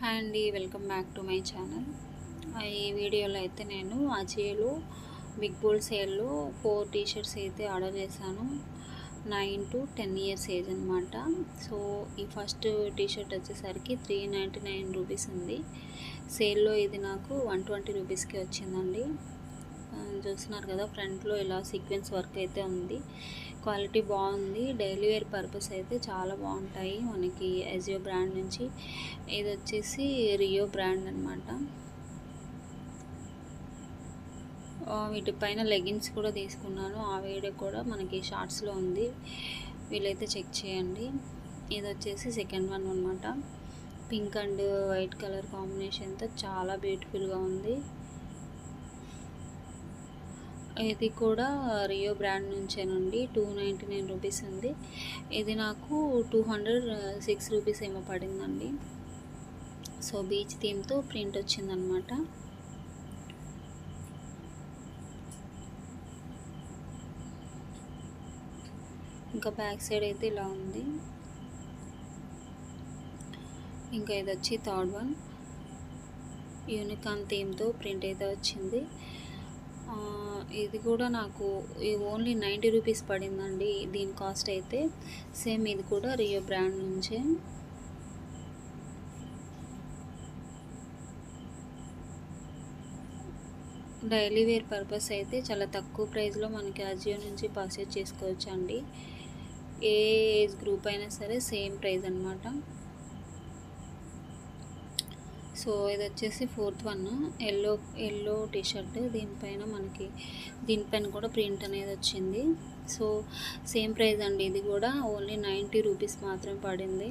hi అండి welcome back to my channel ఈ వీడియోలో అయితే నేను అజేలో బిగ్ బోల్ సేల్లో ఫోర్ టీషర్ట్స్ అయితే ఆర్డర్ చేశాను nine to ten years age అనమాట సో ఈ ఫస్ట్ టీషర్ట్ వచ్చేసరికి త్రీ నైంటీ నైన్ రూపీస్ ఉంది సేల్లో ఇది నాకు వన్ ట్వంటీ రూపీస్కి వచ్చిందండి ఆ, చూస్తున్నారు కదా ఫ్రంట్లో ఇలా సీక్వెన్స్ వర్క్ అయితే ఉంది క్వాలిటీ బాగుంది డైలీ వేర్ పర్పస్ అయితే చాలా బాగుంటాయి మనకి ఎజియో బ్రాండ్ నుంచి ఇది వచ్చేసి రియో బ్రాండ్ అనమాట వీటిపైన లెగిన్స్ కూడా తీసుకున్నాను ఆ వీడియో కూడా మనకి షార్ట్స్లో ఉంది వీలైతే చెక్ చేయండి ఇది వచ్చేసి సెకండ్ వన్ అనమాట పింక్ అండ్ వైట్ కలర్ కాంబినేషన్తో చాలా బ్యూటిఫుల్గా ఉంది ఇది కూడా రియో బ్రాండ్ నుంచేనండి టూ నైంటీ నైన్ రూపీస్ ఉంది ఇది నాకు టూ హండ్రెడ్ సిక్స్ రూపీస్ ఏమో పడిందండి సో బీచ్ థీమ్తో ప్రింట్ వచ్చిందనమాట ఇంకా బ్యాక్ సైడ్ అయితే ఇలా ఉంది ఇంకా ఇది వచ్చి థర్డ్ వన్ యూనికాన్ థీమ్తో ప్రింట్ అయితే వచ్చింది ఆ, ఇది కూడా నాకు ఓన్లీ నైంటీ రూపీస్ పడిందండి దీని కాస్ట్ అయితే సేమ్ ఇది కూడా రియో బ్రాండ్ నుంచే డైలీ వేర్ పర్పస్ అయితే చాలా తక్కువ ప్రైస్లో మనకి అజియో నుంచి పర్చేజ్ చేసుకోవచ్చు అండి ఏ ఏజ్ గ్రూప్ అయినా సరే సేమ్ ప్రైస్ అనమాట సో ఇది వచ్చేసి fourth one yellow yellow t shirt దీనిపైన మనకి దీనిపైన కూడా ప్రింట్ అనేది వచ్చింది సో సేమ్ ప్రైస్ అండి ఇది కూడా ఓన్లీ నైంటీ రూపీస్ మాత్రమే పడింది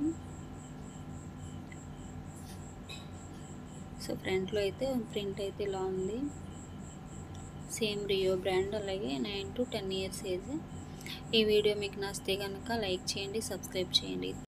సో ఫ్రంట్లో అయితే ప్రింట్ అయితే ఇలా ఉంది సేమ్ రియో బ్రాండ్ అలాగే nine to ten years age ఈ వీడియో మీకు నచ్చితే కనుక లైక్ చేయండి సబ్స్క్రైబ్ చేయండి